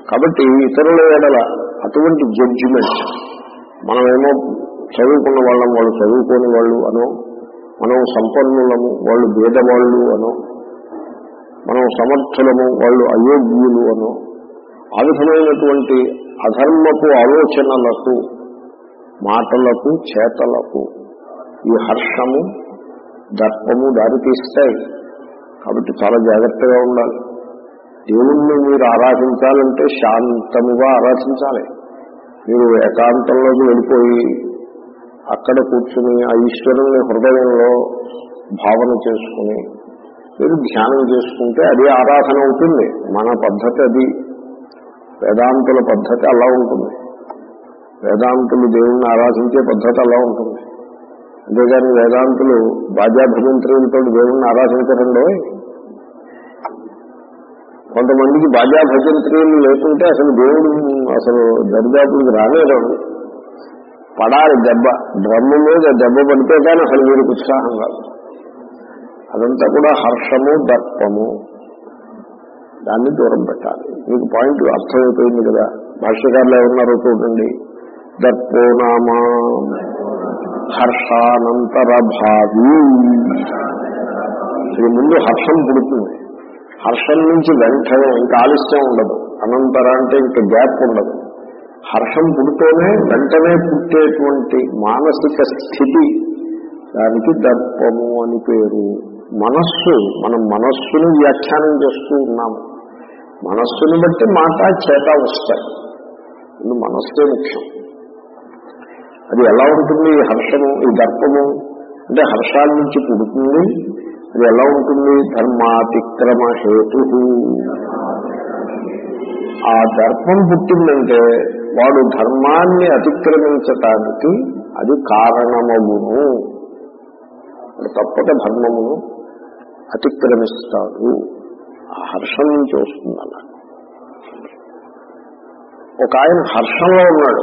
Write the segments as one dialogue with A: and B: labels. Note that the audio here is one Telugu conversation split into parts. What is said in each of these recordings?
A: కాబట్టి ఇతరుల ఎడల అటువంటి జడ్జిమెంట్ మనమేమో చదువుకున్న వాళ్ళం వాళ్ళు చదువుకోని వాళ్ళు అనో మనం సంపన్నులము వాళ్ళు భేదవాళ్ళు అనో మనం సమర్థులము వాళ్ళు అయోగ్యులు అనో ఆ విధమైనటువంటి అధర్మపు ఆలోచనలకు మాటలకు చేతలకు ఈ హర్షము దర్పము దారితీస్తాయి కాబట్టి చాలా జాగ్రత్తగా ఉండాలి దేవుణ్ణి మీరు ఆరాధించాలంటే శాంతముగా ఆరాధించాలి మీరు ఏకాంతంలోకి వెళ్ళిపోయి అక్కడ కూర్చుని ఆ ఈశ్వరుని హృదయంలో భావన చేసుకుని మీరు ధ్యానం చేసుకుంటే అది ఆరాధన అవుతుంది మన పద్ధతి అది వేదాంతుల పద్ధతి అలా ఉంటుంది వేదాంతులు దేవుణ్ణి ఆరాధించే పద్ధతి అలా ఉంటుంది అంతేగాని వేదాంతులు బాజా భజంత్రులతో దేవుణ్ణి ఆరాధించరండో కొంతమందికి బాజా భజంత్రీలు లేకుంటే అసలు దేవుడు అసలు దరిదాపులకు రాలేదండి పడాలి దెబ్బ డ్రమ్ము మీద దెబ్బ పడితే కానీ అసలు వీరికి ఉత్సాహం కాదు అదంతా కూడా హర్షము దర్పము దాన్ని దూరం పెట్టాలి మీకు పాయింట్ అర్థమైపోయింది కదా భాష్యకారులు ఏమన్నారో చూడండి దర్పో నామా హర్షానంతర భావి ఇది ముందు హర్షం పుడుతుంది హర్షం నుంచి వెంటనే ఇంకా ఆలస్యం ఉండదు అనంతర అంటే ఇంకా గ్యాప్ ఉండదు హర్షం పుడుతూనే వెంటనే పుట్టేటువంటి మానసిక స్థితి దానికి దర్పము అని పేరు మనస్సు మనం మనస్సును వ్యాఖ్యానం చేస్తూ ఉన్నాము మనస్సుని బట్టి మాట చేత వస్తాయి ఇది మనస్సే ముఖ్యం అది ఎలా ఉంటుంది ఈ హర్షము ఈ దర్పము అంటే హర్షాల నుంచి పుడుతుంది అది ఎలా ఉంటుంది ధర్మాతిక్రమ హేతు ఆ దర్పం పుట్టిందంటే వాడు ధర్మాన్ని అతిక్రమించటానికి అది కారణమగును తప్పక ధర్మమును అతిక్రమిస్తాడు ఆ హర్షం నుంచి వస్తుంది అలా ఒక ఆయన హర్షంలో ఉన్నాడు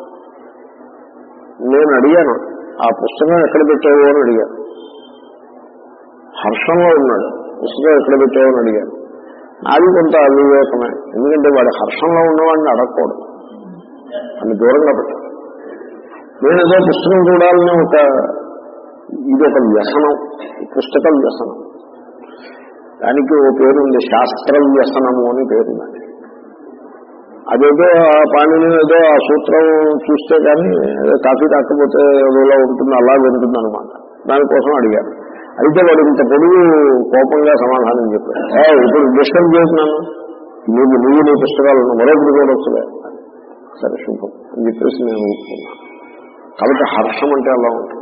A: నేను అడిగాను ఆ పుస్తకం ఎక్కడ పెట్టావు అని అడిగాను హర్షంలో ఉన్నాడు పుస్తకం ఎక్కడ పెట్టావు అని అడిగాను నాది కొంత అవివేకమే ఎందుకంటే వాడి హర్షంలో ఉన్నవాడిని అడగకూడదు అని దూరంగా పెట్టాను నేను ఏదో పుస్తకం చూడాలని ఒక ఇది ఒక వ్యసనం పుస్తక వ్యసనం దానికి ఓ పేరుంది శాస్త్ర వ్యసనము అని పేరుందండి అదేదో ఆ పాణిని ఏదో ఆ సూత్రం చూస్తే కానీ ఏదో కాఫీ తాకపోతే ఏదోలా ఉంటుంది అలా వింటుంది అనమాట దానికోసం అడిగాను అయితే వాడు ఇంత పొడుగు కోపంగా సమాధానం చెప్పాడు ఏ ఇప్పుడు డిస్టర్బ్ చేస్తున్నాను నువ్వు నువ్వు నీ పుస్తకాలను మరొకటి కూడా వస్తుందే సరే శుభం అని చెప్పేసి నేను ఊరుకున్నాను కాబట్టి హర్షం అంటే అలా ఉంటుంది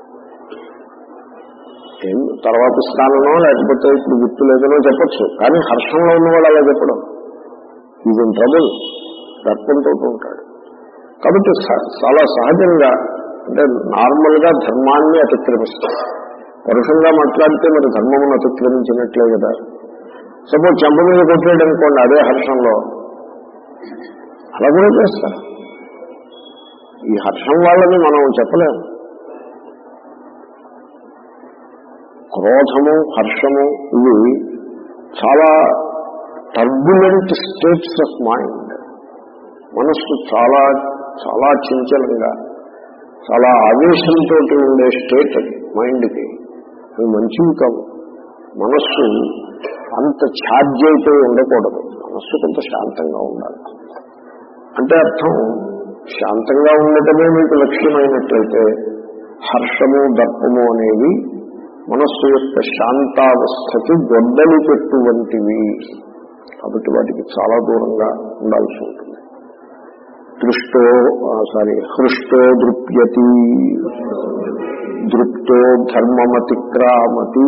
A: ఏం తర్వాత స్థానమో లేకపోతే ఇప్పుడు గుర్తు లేదనో చెప్పచ్చు కానీ హర్షంలో ఉన్నవాడు అలా చెప్పడం ఇది ట్రబుల్ దర్పంతో ఉంటాడు కాబట్టి స- చాలా సహజంగా అంటే నార్మల్ గా ధర్మాన్ని అతిక్రమిస్తాడు పరుషంగా మాట్లాడితే మరి ధర్మమును అతిక్రమించినట్లే కదా సపోజ్ చెంప మీద కొట్టాడు అనుకోండి అదే హర్షంలో అలా కూడా చేస్తారు ఈ హర్షం వాళ్ళని మనం చెప్పలేము క్రోధము హర్షము ఇవి చాలా టర్బులెంట్ స్టేట్స్ ఆఫ్ మైండ్ మనస్సు చాలా చాలా చంచలంగా చాలా ఆవేశంతో ఉండే స్టేట్ అది మైండ్కి అవి మంచివి కావు మనస్సు అంత ఛార్జ్ అయిపోయి ఉండకూడదు మనస్సు కొంత శాంతంగా ఉండాలి అంటే అర్థం శాంతంగా ఉండటమే మీకు లక్ష్యమైనట్లయితే హర్షము దర్పము అనేవి మనస్సు యొక్క శాంతావస్థకి గొడ్డలి పెట్టు వంటివి కాబట్టి వాటికి చాలా దూరంగా ఉండాల్సి ఉంటుంది దృష్టో సారీ హృష్టో దృప్యతి దృప్తో ధర్మమతిక్రామతి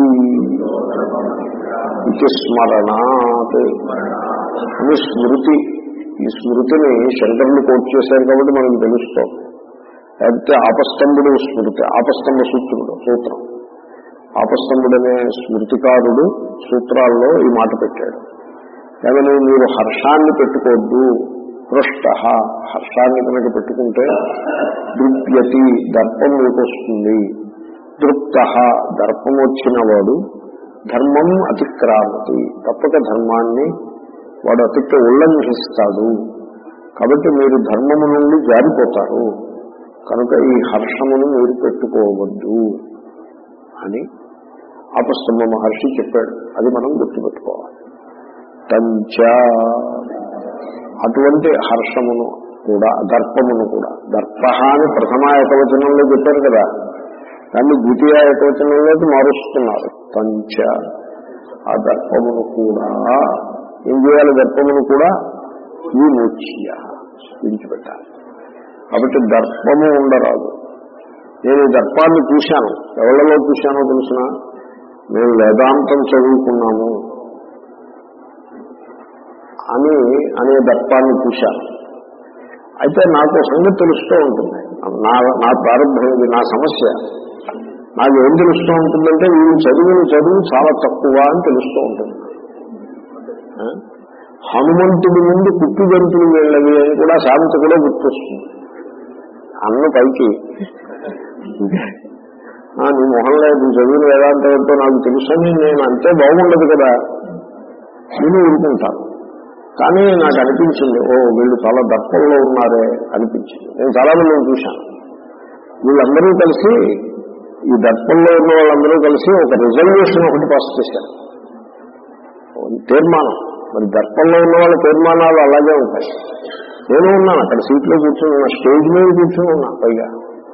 A: ఇది స్మరణాత్ అని స్మృతి ఈ స్మృతిని శంకరులు కోట్ చేశారు కాబట్టి మనకు తెలుస్తోంది లేకపోతే ఆపస్తంభుడు స్మృతి ఆపస్తంభ సూత్రుడు సూత్రం ఆపస్తంభుడనే స్మృతికారుడు సూత్రాల్లో ఈ మాట పెట్టాడు ఏమని మీరు హర్షాన్ని పెట్టుకోవద్దు హృష్ట హర్షాన్ని కనుక పెట్టుకుంటే దృప్యతి దర్పం మీకు వస్తుంది దృప్త దర్పం వచ్చిన వాడు ధర్మం అతిక్రామతి తప్పక ధర్మాన్ని వాడు అతిక్య ఉల్లంఘిస్తాడు కాబట్టి మీరు ధర్మము నుండి జారిపోతారు కనుక ఈ హర్షమును మీరు పెట్టుకోవద్దు అని ఆపస్తంభ మహర్షి చెప్పాడు అది మనం గుర్తుపెట్టుకోవాలి తంచ అటువంటి హర్షమును కూడా దర్పమును కూడా దర్ప అని ప్రథమ ఏకవచనంలో చెప్పారు కదా దాన్ని ద్వితీయ ఏకవచనంలోకి మారుస్తున్నారు తంచ ఆ దర్పమును కూడా ఏం చేయాలి దర్పమును కూడా విముచ్య విడిచిపెట్టాలి కాబట్టి దర్పము ఉండరాదు నేను ఈ దర్పాన్ని చూశాను ఎవరిలో చూశానో తెలిసిన మేము వేదాంతం చదువుకున్నాము అని అనే దర్పాన్ని చూశాను అయితే నాకు సంగతి తెలుస్తూ ఉంటుంది నా నా ప్రారంభం ఇది నా సమస్య నాకు ఏం తెలుస్తూ ఉంటుందంటే వీళ్ళు చదివిన చదువు చాలా తక్కువ అని తెలుస్తూ ఉంటుంది ఆ? హనుమంతుడి ముందు కుప్పి గంతులు వెళ్ళవి అని కూడా సామెత కూడా గుర్తొస్తుంది అన్న పైకి ఆ, నీ మొహంలో నువ్వు చదివిన వేదాంతం ఏంటో నాకు తెలుసని నేను అంతే బాగుండదు కదా నేను ఊరుకుంటాను కానీ నాకు అనిపించింది ఓ వీళ్ళు చాలా దర్పంలో ఉన్నారే అనిపించింది నేను చాలా మందిని చూశాను వీళ్ళందరూ కలిసి ఈ దర్పంలో ఉన్న వాళ్ళందరూ కలిసి ఒక రిజల్యూషన్ ఒకటి పాస్ చేశారు ఓ తీర్మానం మరి దర్పంలో ఉన్న వాళ్ళ తీర్మానాలు అలాగే ఉంటాయి నేను ఉన్నాను అక్కడ సీట్లో కూర్చొని ఉన్నా స్టేజ్ మీద కూర్చొని ఉన్నా పైగా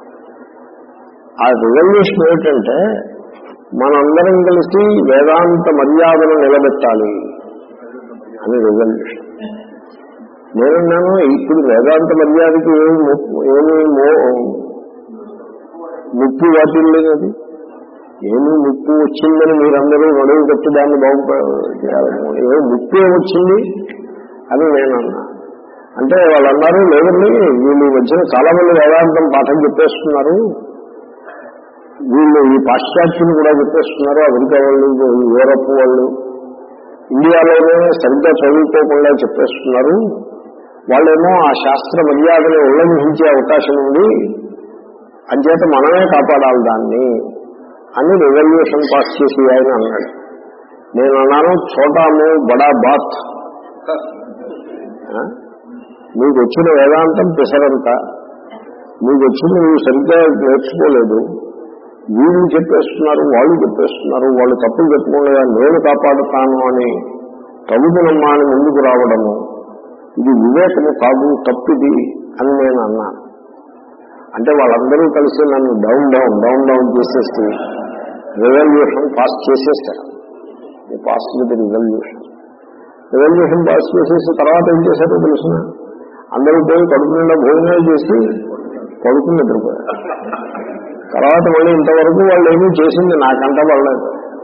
A: ఆ రిజల్యూషన్ ఏమిటంటే మనందరం కలిసి వేదాంత మర్యాదను నిలబెట్టాలి అని రిజల్యూషన్ నేనున్నాను ఇప్పుడు వేదాంత మర్యాదకి ఏమి ము- ఏమి మో- ముప్పు వాటిల్లేదు అది ఏమి ముప్పు వచ్చిందని మీరందరూ నడువు కట్టి దాన్ని బాగుపడాలి ఏ ముప్పు ఏమొచ్చింది అని నేను అన్నా అంటే వాళ్ళు అన్నారు లేదండి వీళ్ళు ఈ మధ్యన చాలా మంది వేదాంతం పాఠం చెప్పేస్తున్నారు వీళ్ళు ఈ పాశ్చాత్యులు కూడా చెప్పేస్తున్నారు అమెరికా వాళ్ళు యూరప్ వాళ్ళు ఇండియాలోనే సరిగ్గా చదువుకోకుండా చెప్పేస్తున్నారు వాళ్ళేమో ఆ శాస్త్ర మర్యాదను ఉల్లంఘించే అవకాశం ఉంది అంచేత మనమే కాపాడాలి దాన్ని అని రెవల్యూషన్ పాస్ చేసి ఆయన అన్నాడు నేను అన్నాను చోటాము బడా బాత్ ఆ? మీకు వచ్చిన వేదాంతం పిసరంత మీకు వచ్చింది నువ్వు సరిగ్గా నేర్చుకోలేదు వీళ్ళు చెప్పేస్తున్నారు వాళ్ళు చెప్పేస్తున్నారు వాళ్ళు తప్పులు చెప్పుకోలేదా నేను కాపాడుతాను అని తగుదనమ్మా అని ముందుకు రావడము ఇది వివేకము కాదు తప్పిది అని నేను అన్నాను అంటే వాళ్ళందరూ కలిసి నన్ను డౌన్ డౌన్ డౌన్ డౌన్ చేసేసి రెవల్యూషన్ పాస్ చేసేస్తారు pass with resolution revolution pass చేసేసి తర్వాత ఏం చేశారో తెలుసిన అందరూ పోయి కడుపు నిండా భోజనాలు చేసి పడుకుని నిద్రపోయారు తర్వాత మళ్ళీ ఇంతవరకు వాళ్ళు ఏమీ చేసింది నాకంట పడలేదు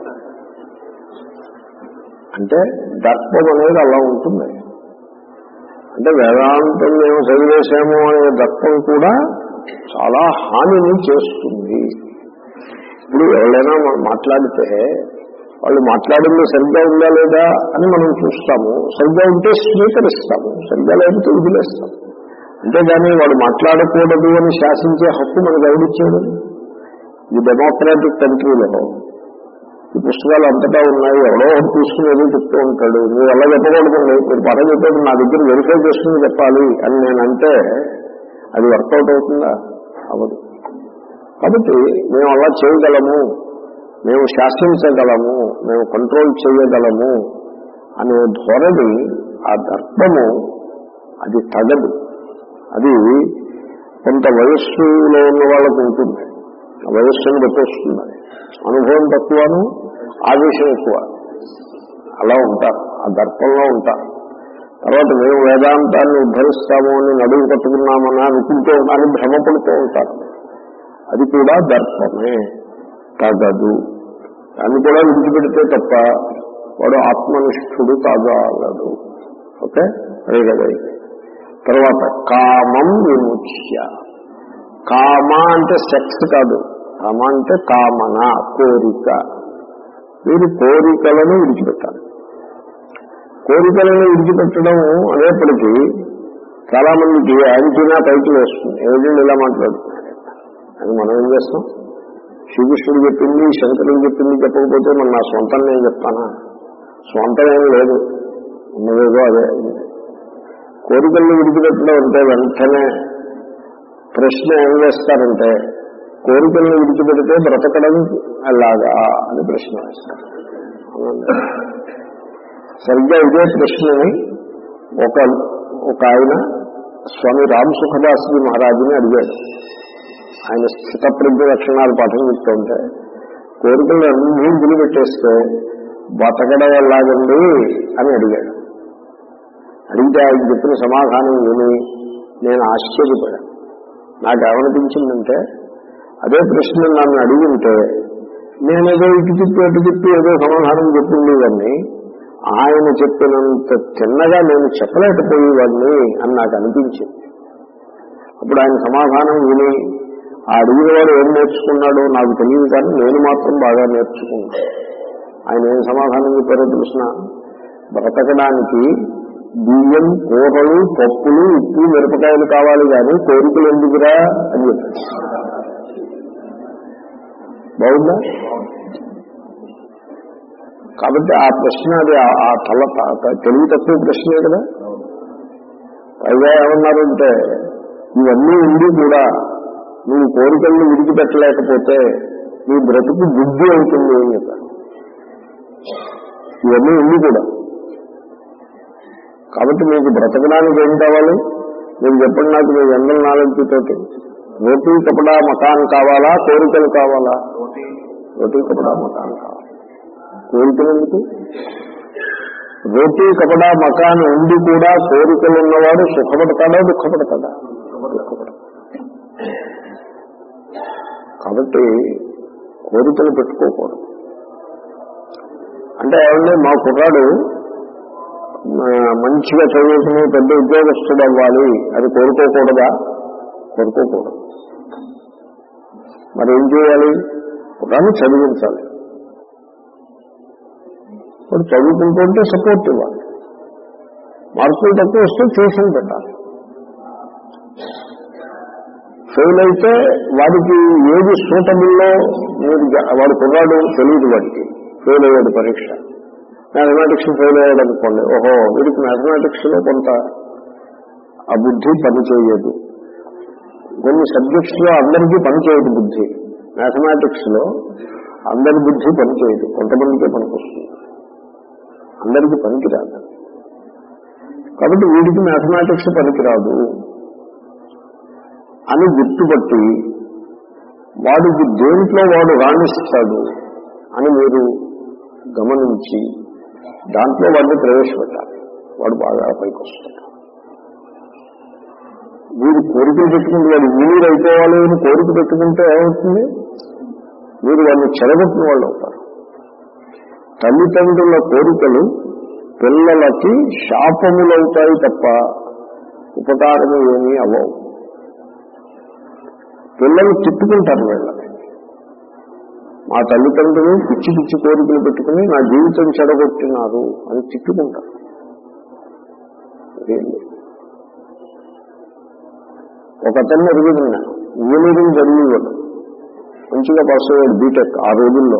A: అంటే దర్పం అనేది అలా ఉంటుంది అంటే వేదాంతం మేము చదివేశాము అనే దర్పం కూడా చాలా హానిని చేస్తుంది ఇప్పుడు ఎవరైనా మా- మాట్లాడితే వాళ్ళు మాట్లాడింది సరిగ్గా ఉందా లేదా అని మనం చూస్తాము సరిగ్గా ఉంటే స్వీకరిస్తాము సరిగ్గా లేకపోతే వదిలేస్తాం అంతేగాని వాడు మాట్లాడకూడదు అని శాసించే హక్కు మనకు ఎవరిచ్చాడు ఈ డెమోక్రాటిక్ కంట్రీలో ఈ పుస్తకాలు అంతటా ఉన్నాయి ఎవడో ఒకటి తీసుకుని ఏదో చెప్తూ ఉంటాడు మీరు అలా చెప్పకూడదండి మీరు పద చెప్పేది నా దగ్గర వెరిఫై చేసుకుని చెప్పాలి అని నేను అంటే అది వర్కౌట్ అవుతుందా అవ్వదు కాబట్టి మేము అలా చేయగలము మేము శాసించగలము మేము కంట్రోల్ చేయగలము అనే ధోరణి ఆ దర్పము అది తగదు అది కొంత వయస్సులో ఉన్న వాళ్ళకు ఉంటుంది ఆ వయస్సును పెట్టేస్తుంది అది. అనుభవం తక్కువను ఆవేశం ఎక్కువ అలా ఉంటారు ఆ దర్పంలో ఉంటారు తర్వాత మేము వేదాంతాన్ని ఉద్ధరిస్తాము అని నడువు కట్టుకున్నామని అనుకుంటూ అని భ్రమపడుతూ ఉంటారు అది కూడా దర్పమే తగదు దాన్ని కూడా విడిచిపెడితే తప్ప వాడు ఆత్మనిష్ఠుడు కాగలడు ఓకే అదే కదా ఇది. తర్వాత కామం విముచ్య కామ అంటే సెక్స్ కాదు కామ అంటే కామన కోరిక వీరు కోరికలను విడిచిపెట్టాలి కోరికలను విడిచిపెట్టడం అనేప్పటికీ చాలా మందికి యాంటీనా పైకి వేస్తుంది ఏమిటండి ఇలా మాట్లాడుతున్నారు అని మనం ఏం చేస్తాం శ్రీకృష్ణుడు చెప్పింది శంకరుడు చెప్పింది చెప్పకపోతే మన నా సొంతం నేను చెప్తానా సొంతం ఏం లేదు ఉన్నదేదో అదే అయింది కోరికల్ని విడిచిపెట్టడం అంటే వెంటనే ప్రశ్న ఏం వేస్తారంటే కోరికల్ని విడిచిపెడితే బ్రతకడం ఎలాగా అని ప్రశ్న వేస్తారు అవునండి. సరిగ్గా ఇదే ప్రశ్నని ఒక ఒక ఆయన స్వామి రామ్ సుఖదాస్జీ మహారాజుని అడిగాడు ఆయన స్థితప్రజ్ఞ లక్షణాలు పాఠం చెప్తుంటే కోరికలు అన్ని వదిలిపెట్టేస్తే బతకడం ఎలాగండి అని అడిగాడు అడిగితే ఆయన చెప్పిన సమాధానం విని నేను ఆశ్చర్యపడాను నాకేమనిపించిందంటే అదే ప్రశ్న నన్ను అడిగి ఉంటే నేనేదో ఇటు తిప్పి అటు తిప్పి ఏదో సమాధానం చెప్పిండేవాడిని ఆయన చెప్పినంత తిన్నగా నేను చెప్పలేకపోయేవాడిని అని నాకు అనిపించింది అప్పుడు ఆయన సమాధానం విని ఆ అడిగిన వాడు ఏం నేర్చుకున్నాడో నాకు తెలియదు కానీ నేను మాత్రం బాగా నేర్చుకున్నాను ఆయన ఏం సమాధానం చెప్పారో తెలిసిన బ్రతకడానికి బియ్యం కూరలు పప్పులు ఉప్పు మిరపకాయలు కావాలి కానీ కోరికలు ఎందుకురా అని చెప్పారు బాగుందా కాబట్టి ఆ ప్రశ్న అది ఆ- ఆ తల త- తెలివి తక్కువ ప్రశ్నే కదా పైగా ఏమన్నారంటే ఇవన్నీ ఉండి కూడా నువ్వు కోరికలను విడిచిపెట్టలేకపోతే నీ బ్రతుకు బుద్ధి అవుతుంది అని చెప్పారు ఇవన్నీ ఉండి కూడా కాబట్టి మీకు బ్రతకడానికి ఏం కావాలి మీరు చెప్పండి నాకు మీ జనరల్ నాలెడ్జ్ తోటి రోటీ కపడా మకాన్ కావాలా కోరికలు కావాలా రోటీ కపడా మకాన్ కావాలి కోరికలు ఎందుకు రోటీ కపడా మకాన్ ఉండి కూడా కోరికలు ఉన్నవాడు సుఖపడతాడా దుఃఖపడతాడా దుఃఖపడతాడు కాబట్టి కోరికలు పెట్టుకోకూడదు అంటే ఏమంటే మా కుర్రాడు ఆ, మంచిగా చదువుకుని పెద్ద ఉద్యోగస్తుడు అవ్వాలి అది కోరుకోకూడదా కోరుకోకూడదు మరి ఏం చేయాలి కుర్రాన్ని చదివించాలి ఇప్పుడు చదువుకుంటుంటే సపోర్ట్ ఇవ్వాలి మార్కులు తక్కువ వస్తే ట్యూషన్ పెట్టాలి ఫెయిల్ అయితే వాడికి ఏది సూటబుల్లో మీరు జ- వాడు కుర్రాడు తెలియదు వాడికి ఫెయిల్ అయ్యాడు పరీక్ష మ్యాథమెటిక్స్ ఫెయిల్ అయ్యాడు అనుకోండి ఓహో వీడికి మ్యాథమెటిక్స్ లో కొంత ఆ బుద్ధి పనిచేయదు కొన్ని సబ్జెక్ట్స్ లో అందరికీ పనిచేయదు బుద్ధి మ్యాథమెటిక్స్ లో అందరి బుద్ధి పనిచేయదు కొంతమందికే పనికొస్తుంది అందరికీ పనికిరాదు కాబట్టి వీడికి మ్యాథమెటిక్స్ పనికిరాదు అని గుర్తుపట్టి వాడికి దేంట్లో వాడు రాణిస్తాడు అని మీరు గమనించి దాంట్లో వాడిని ప్రవేశపెట్టాలి వాడు బాగా పైకి వస్తాడు మీరు కోరికలు పెట్టుకుంటే వాడు ఇంజనీర్ అయిపోవాలి అని కోరిక పెట్టుకుంటే ఏమవుతుంది మీరు వాడిని చెరగొట్టిన వాళ్ళు అవుతారు తల్లిదండ్రుల కోరికలు పిల్లలకి శాపములవుతాయి తప్ప ఉపకారము ఏమీ అవ్వవు పిల్లలు తిట్టుకుంటారు వీళ్ళని మా తల్లిదండ్రులు పిచ్చి పిచ్చి కోరికలు పెట్టుకుని నా జీవితం చెడగొట్టినారు అని తిట్టుకుంటారు అదేం లేదు. ఒక అతన్ని ఎరుగుతుంది నేను ఇంజనీరింగ్ చదివేవాడు మంచిగా పాస్ అయ్యాడు బీటెక్ ఆ రోజుల్లో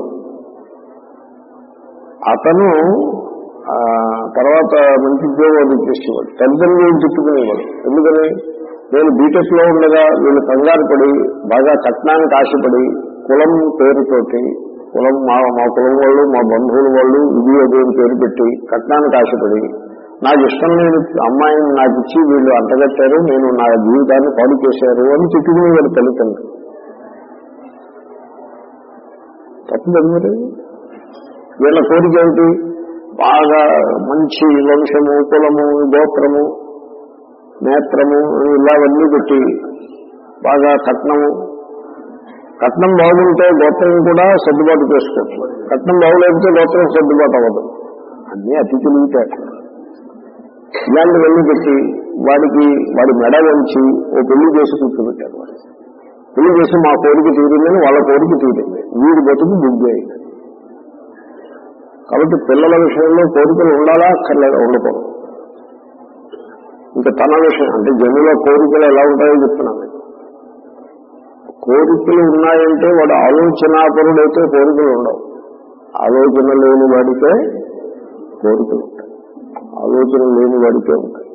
A: అతను ఆ, తర్వాత మంచి ఉద్యోగం చేసేవాడు తల్లిదండ్రులు తిట్టుకునేవాడు ఎందుకని నేను బీటెక్ లో ఉండగా వీళ్ళు కంగారు పడి బాగా కట్నానికి ఆశపడి కులం పేరుతోటి కులం మా మా కులం వాళ్ళు మా బంధువుల వాళ్ళు ఇది అది అని పేరు పెట్టి కట్నానికి ఆశపడి నాకు ఇష్టం లేని అమ్మాయిని నాకు ఇచ్చి వీళ్ళు అంటగట్టారు నేను నా జీవితాన్ని పాడు చేశారు అని తిట్టుకునేవాడు తల్లిదండ్రులు తప్పు కదా మరి వీళ్ళ కోరిక ఏమిటి బాగా మంచి వంశము కులము గోత్రము నేత్రము ఇలావన్నీ పెట్టి బాగా కట్నము కట్నం బాగుంటే గోత్రం కూడా సర్దుబాటు చేసుకోవచ్చు కట్నం బాగులేకపోతే గోత్రం సర్దుబాటు అవ్వదు అన్నీ అతి తెలివితేటలు ఇలాంటివన్నీ పెట్టి వాడికి వాడి మెడ వంచి ఓ పెళ్లి చేసి కూర్చోబెట్టారు వాడు పెళ్లి చేసి మా కోరిక తీరిందని వాళ్ళ కోరిక తీరింది వీడి బతుకు బుద్ధి అయింది కాబట్టి పిల్లల విషయంలో కోరికలు ఉండాలా అక్కర్లేదా ఉండకూడదు ఇంకా తన విషయం అంటే జనుల కోరికలు ఎలా ఉంటాయో చెప్తున్నాను మీకు. కోరికలు ఉన్నాయంటే వాడు ఆలోచనాపరుడైతే కోరికలు ఉండవు ఆలోచన లేని వాడితే కోరికలు ఉంటాయి ఆలోచన లేని వాడికే ఉంటాయి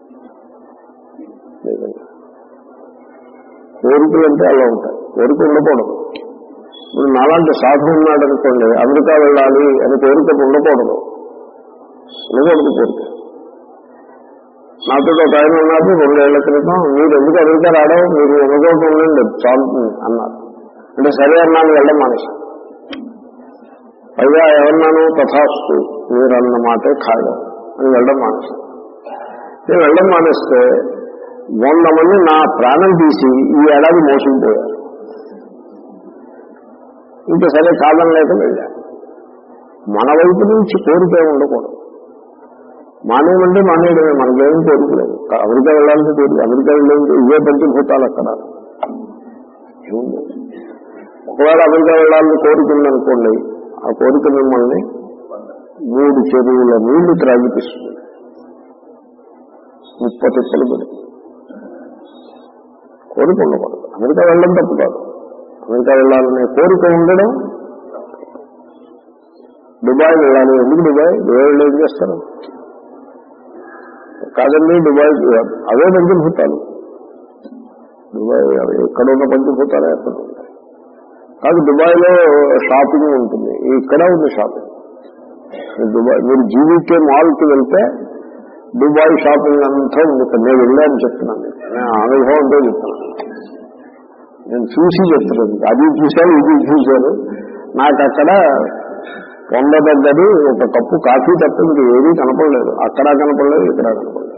A: నిజంగా కోరికలు అంటే అలా ఉంటాయి కోరిక ఉండకూడదు ఇప్పుడు నాలాంటి సాధు ఉన్నాడు అనుకోండి అమెరికా వెళ్ళాలి అని కోరిక ఉండకూడదు ఉండకూడదు కోరిక నాతో ఒక ఆయన ఉన్నారు రెండేళ్ల క్రితం మీరు ఎందుకు అమెరికా రావడం మీరు ఎన్నగోటి ఉండండి చాలుతుంది అన్నారు అంటే సరే అన్నాను వెళ్ళడం మానేసి పైగా ఎవరన్నాను తథాస్తు మీరు అన్న మాటే ఖాయం అని వెళ్ళడం మానేసి నేను వెళ్ళడం మానేస్తే వంద మంది నా ప్రాణం తీసి ఈ ఏడాది మోసుకుపోయారు ఇంకా సరే కాలం లేక వెళ్ళా మన వైపు నుంచి కోరిక ఉండకూడదు మానేయమంటే మానేయడమే మనకేం కోరికలేదు అమెరికా వెళ్ళాలంటే కోరిక అమెరికా వెళ్ళాలంటే ఇవే పంచభూతాలు అక్కడ ఏముంది ఒకవేళ అమెరికా వెళ్ళాలని కోరిక ఉందనుకోండి ఆ కోరిక మిమ్మల్ని మూడు చెరువుల నీళ్లు త్రాగిపిస్తుంది ముప్పై తిప్పలు పడి కోరిక ఉండకూడదు అమెరికా వెళ్ళడం తప్పు కాదు అమెరికా వెళ్ళాలనే కోరిక ఉండడం దుబాయ్ వెళ్ళాలి ఎందుకు దుబాయ్ దుబాయ్ వెళ్ళి ఏం చేస్తారు కాదండి దుబాయ్ అవే పంచభూతాలు దుబాయ్ అవి ఎక్కడ ఉన్న పంచభూతాలే అక్కడ ఉంటాయి కాదు దుబాయ్లో షాపింగ్ ఉంటుంది ఇక్కడ ఉంది షాపింగ్ దుబాయ్ మీరు జీవికే మాల్కి వెళ్తే దుబాయ్ షాపింగ్ అంతా ఉంది ఇక్కడ నేను వెళ్ళాను చెప్తున్నాను మీకు. నేను అనుభవంతో చెప్తున్నాను నేను చూసి చెప్తున్నాను అది చూశాను ఇది చూశాను నాకు అక్కడ పొందదగ్గది ఒక కప్పు కాఫీ తప్ప ఇంక ఏదీ కనపడలేదు అక్కడ కనపడలేదు ఇక్కడ కనపడలేదు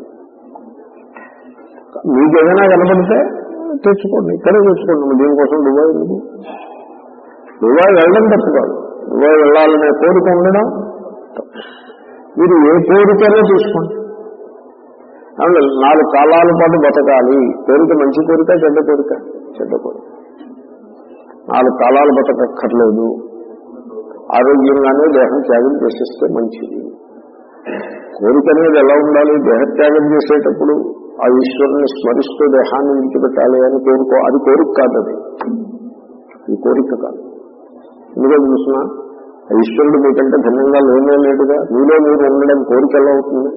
A: మీకు ఏదైనా కనపడితే తెచ్చుకోండి ఇక్కడే తెచ్చుకోండి దీనికోసం దుబాయ్ ఎందుకు దుబాయ్ వెళ్ళడం తప్పు కాదు దుబాయ్ వెళ్ళాలనే కోరిక ఉండడం తప్పు. మీరు ఏ కోరికైనా చూసుకోండి అవును, నాలుగు కాలాల పాటు బతకాలి కోరిక మంచి కోరిక చెడ్డ కోరిక చెడ్డ కోరిక నాలుగు కాలాలు బతకక్కర్లేదు ఆరోగ్యంగానే దేహం త్యాగం చేసేస్తే మంచిది కోరిక అనేది ఎలా ఉండాలి దేహత్యాగం చేసేటప్పుడు ఆ ఈశ్వరుని స్మరిస్తూ దేహాన్ని విడిచిపెట్టాలి అని కోరుకో అది కోరిక కాదు అది ఈ కోరిక కాదు ఎందుకంటే చూసిన ఆ ఈశ్వరుడు మీకంటే భిన్నంగా లేనే లేదుగా మీలో మీరు ఉండడం కోరిక ఎలా అవుతుంది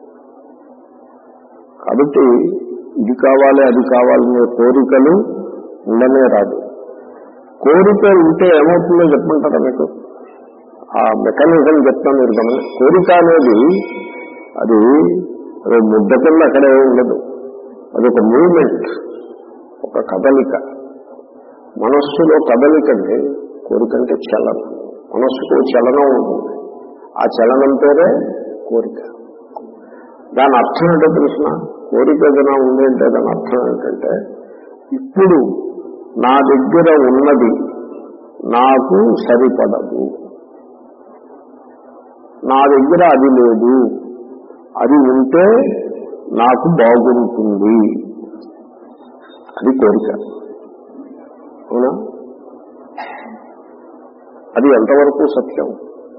A: కాబట్టి ఇది కావాలి అది కావాలనే కోరికలు ఉండనే రాదు కోరిక ఉంటే ఏమవుతుందో చెప్పమంటారా మీకు ఆ మెకానిజం చెప్తాను మీరు గమని కోరిక అనేది అది అది ముద్ద కింద అక్కడే ఉండదు అది ఒక మూమెంట్ ఒక కదలిక మనస్సులో కదలికండి కోరిక అంటే చలనం మనస్సుకు చలనం ఉంటుంది ఆ చలనం పేరే కోరిక దాని అర్థం ఏంటో తెలిసిన కోరిక ఏదైనా ఉంది అంటే దాని అర్థం ఏంటంటే ఇప్పుడు నా దగ్గర ఉన్నది నాకు సరిపడదు నా దగ్గర అది లేదు అది ఉంటే నాకు బాగుంటుంది అది కోరిక అవునా అది ఎంతవరకు సత్యం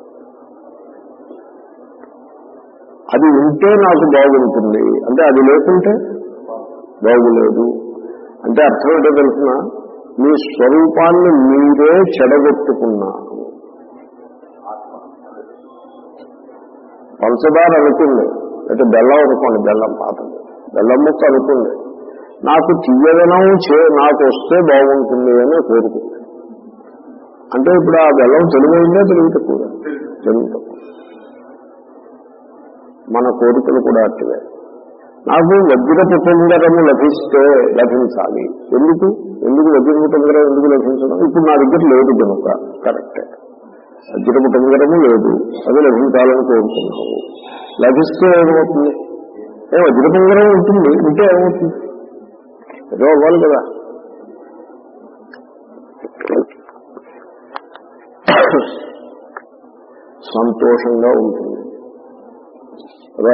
A: అది ఉంటే నాకు బాగుంటుంది అంటే అది లేకుంటే బాగులేదు అంటే అర్థం ఏంటో తెలుసిన మీ స్వరూపాన్ని మీరే చెడగొట్టుకున్నారు పంచదార అనుకుంది అయితే బెల్లం అనుకోండి బెల్లం పాతది బెల్లం ముక్క అనుకుంది నాకు తీయదనం చే నాకు వస్తే బాగుంటుంది అని కోరుకుంది అంటే ఇప్పుడు ఆ బెల్లం తెలివైందే తెలివి తక్కువ తెలివి తక్కువ మన కోరికలు కూడా అట్టివే నాకు వజ్రపు పొంగరము లభిస్తే లభించాలి ఎందుకు ఎందుకు వజ్రపు పొంగరం ఎందుకు లభించడం ఇప్పుడు నా దగ్గర లేదు కనుక కరెక్టే వజ్రపు పొంగరము లేదు అది లభించాలని కోరుకున్నావు లభిస్తే ఏమవుతుంది ఏ వజ్రపొంగరం ఉంటుంది ఉంటే ఏమవుతుంది ఏదో అవ్వాలి కదా సంతోషంగా ఉంటుంది కదా